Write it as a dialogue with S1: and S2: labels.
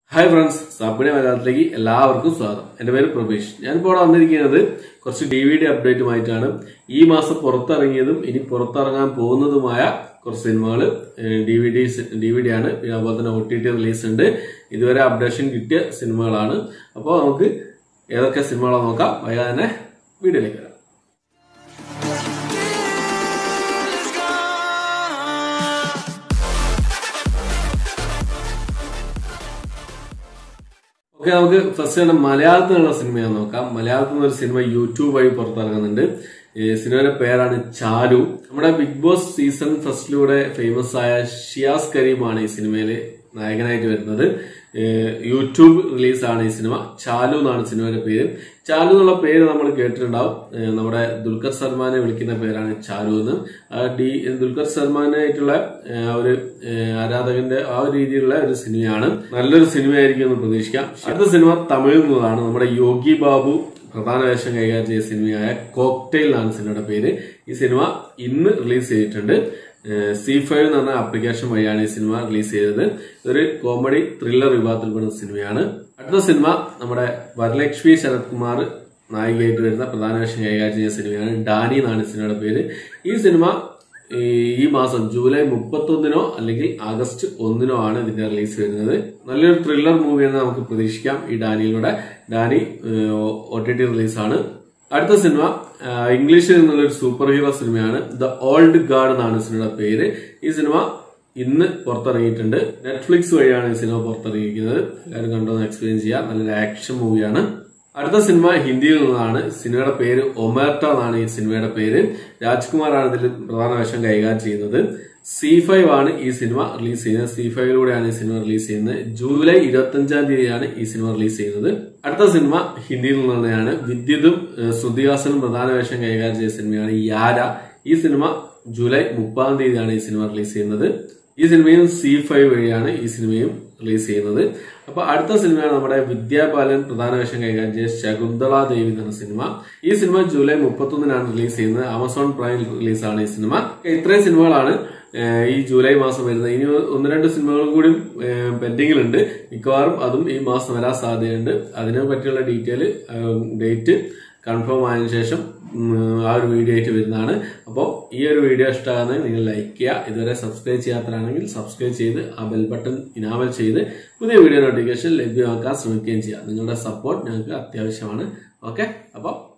S1: hi friends സാപ്പിണി മലയാളത്തിലേക്ക് എല്ലാവർക്കും സ്വാഗതം എന്റെ പേര് പ്രബീഷ് ഞാനിപ്പോൾ ഇവിടെ വന്നിരിക്കുന്നത് കുറച്ച് ഡി വി ഡി അപ്ഡേറ്റുമായിട്ടാണ് ഈ മാസം പുറത്തിറങ്ങിയതും ഇനി പുറത്തിറങ്ങാൻ പോകുന്നതുമായ കുറച്ച് സിനിമകൾ D V D D V D ആണ് പിന്നെ അതുപോലെ തന്നെ ഒ ടി ടി റിലീസ് ഉണ്ട് ഇതുവരെ അപ്ഡേഷൻ കിട്ടിയ സിനിമകളാണ് അപ്പോൾ നമുക്ക് ഏതൊക്കെ സിനിമകളാണ് നോക്കാം വൈകാതെ തന്നെ വീഡിയോയിലേക്ക് വരാം ഓക്കെ നമുക്ക് ഫസ്റ്റ് തന്നെ മലയാളത്തിൽ നിന്നുള്ള സിനിമയാണ് നോക്കാം മലയാളത്തിൽ നിന്ന് ഒരു സിനിമ യൂട്യൂബ് വഴി പുറത്തിറങ്ങുന്നുണ്ട് ഈ സിനിമയുടെ പേരാണ് ചാരു നമ്മുടെ ബിഗ് ബോസ് സീസൺ ഫസ്റ്റിലൂടെ ഫേമസ് ആയ ഷിയാസ് കരീമാണ് ഈ സിനിമയിൽ നായകനായിട്ട് വരുന്നത് ഏഹ് യൂട്യൂബ് റിലീസാണ് ഈ സിനിമ ചാലു എന്നാണ് സിനിമയുടെ പേര് ചാലു എന്നുള്ള പേര് നമ്മൾ കേട്ടിട്ടുണ്ടാവും ഏഹ് നമ്മുടെ ദുൽഖർ സൽമാനെ വിളിക്കുന്ന പേരാണ് ചാലു എന്ന് ആ ഡി ദുൽഖർ സൽമാനായിട്ടുള്ള ഏഹ് ആ ഒരു ഏഹ് ആരാധകന്റെ ആ ഒരു രീതിയിലുള്ള ഒരു സിനിമയാണ് നല്ലൊരു സിനിമയായിരിക്കും എന്ന് പ്രതീക്ഷിക്കാം അടുത്ത സിനിമ തമിഴിൽ നിന്നതാണ് നമ്മുടെ യോഗി ബാബു പ്രധാന വേഷം കൈകാര്യം ചെയ്ത സിനിമയായ കോക്ടെയിൽ എന്നാണ് സിനിമയുടെ പേര് ഈ സിനിമ ഇന്ന് റിലീസ് ചെയ്തിട്ടുണ്ട് സി ഫൈവ് എന്ന് പറഞ്ഞ ആപ്ലിക്കേഷൻ വഴിയാണ് ഈ സിനിമ റിലീസ് ചെയ്തത് ഇതൊരു കോമഡി ത്രില്ലർ വിഭാഗത്തിൽപ്പെടുന്ന സിനിമയാണ് അടുത്ത സിനിമ നമ്മുടെ വരലക്ഷ്മി ശരത് കുമാർ നായികയായിട്ട് വരുന്ന പ്രധാന വേഷം കൈകാര്യം ചെയ്ത സിനിമയാണ് ഡാനി എന്നാണ് സിനിമയുടെ പേര് ഈ സിനിമ ഈ ഈ മാസം ജൂലൈ മുപ്പത്തൊന്നിനോ അല്ലെങ്കിൽ ആഗസ്റ്റ് ഒന്നിനോ ആണ് ഇതിന്റെ റിലീസ് വരുന്നത് നല്ലൊരു ത്രില്ലർ മൂവിയെന്ന് നമുക്ക് പ്രതീക്ഷിക്കാം ഈ ഡാനിയിലൂടെ ഡാനി ഒ ടി ടി റിലീസാണ് അടുത്ത സിനിമ ആ, ഇംഗ്ലീഷിൽ നിന്നുള്ള ഒരു സൂപ്പർ ഹീറോ സിനിമയാണ് ദ ഓൾഡ് ഗാർഡ് എന്നാണ് സിനിമയുടെ പേര് ഈ സിനിമ ഇന്ന് പുറത്തിറങ്ങിയിട്ടുണ്ട് നെറ്റ്ഫ്ലിക്സ് വഴിയാണ് ഈ സിനിമ പുറത്തിറങ്ങിയിരിക്കുന്നത് എല്ലാവരും കണ്ടോന്ന് എക്സ്പ്ലെയിൻ ചെയ്യാം നല്ലൊരു ആക്ഷൻ മൂവിയാണ് അടുത്ത സിനിമ ഹിന്ദിയിൽ നിന്നാണ് സിനിമയുടെ പേര് ഒമേർട്ട എന്നാണ് ഈ സിനിമയുടെ പേര് രാജ്കുമാറാണ് ഇതിൽ പ്രധാന വേഷം കൈകാര്യം ചെയ്യുന്നത് സി ഫൈവ് ആണ് ഈ സിനിമ റിലീസ് ചെയ്യുന്നത് സി ഫൈവിലൂടെയാണ് ഈ സിനിമ റിലീസ് ചെയ്യുന്നത് ജൂലൈ ഇരുപത്തി അഞ്ചാം തീയതിയാണ് ഈ സിനിമ റിലീസ് ചെയ്യുന്നത് അടുത്ത സിനിമ ഹിന്ദിയിൽ നിന്ന് തന്നെയാണ് വിദ്യുതും ഏഹ്, ശ്രുതിഹാസനും പ്രധാന വേഷം കൈകാര്യം ചെയ്ത സിനിമയാണ് യാര ഈ സിനിമ ജൂലൈ മുപ്പതാം തീയതിയാണ് ഈ സിനിമ റിലീസ് ചെയ്യുന്നത് ഈ സിനിമയും സി ഫൈവ് വഴിയാണ് ഈ സിനിമയും റിലീസ് ചെയ്യുന്നത് അപ്പൊ അടുത്ത സിനിമയാണ് നമ്മുടെ വിദ്യാബാലൻ പ്രധാന വേഷം കൈകാര്യം ചെയ്ത ശകുന്തള ദേവി എന്ന സിനിമ ഈ സിനിമ ജൂലൈ മുപ്പത്തൊന്നിനാണ് റിലീസ് ചെയ്യുന്നത് ആമസോൺ പ്രൈം റിലീസാണ് ഈ സിനിമ ഇത്രയും സിനിമകളാണ് ഏഹ്, ഈ ജൂലൈ മാസം വരുന്നത് ഇനി ഒന്ന് രണ്ട് സിനിമകളും കൂടി പെൻഡിങ്ങിലുണ്ട് മിക്കവാറും അതും ഈ മാസം വരാൻ സാധ്യതയുണ്ട് അതിനെ പറ്റിയുള്ള ഡീറ്റെയിൽ ഡേറ്റ് കൺഫേം ആയതിനു ശേഷം ഉം, ആ ഒരു വീഡിയോ ആയിട്ട് വരുന്നതാണ് അപ്പോൾ ഈ ഒരു വീഡിയോ ഇഷ്ടമാകുന്നത് നിങ്ങൾ ലൈക്ക് ചെയ്യുക ഇതുവരെ സബ്സ്ക്രൈബ് ചെയ്യാത്തതാണെങ്കിൽ സബ്സ്ക്രൈബ് ചെയ്ത് ആ ബെൽ ബട്ടൺ ഇനാമൽ ചെയ്ത് പുതിയ വീഡിയോ നോട്ടിഫിക്കേഷൻ ലഭ്യമാക്കാൻ ശ്രമിക്കുകയും ചെയ്യുക നിങ്ങളുടെ സപ്പോർട്ട് ഞങ്ങൾക്ക് അത്യാവശ്യമാണ് ഓക്കെ അപ്പോൾ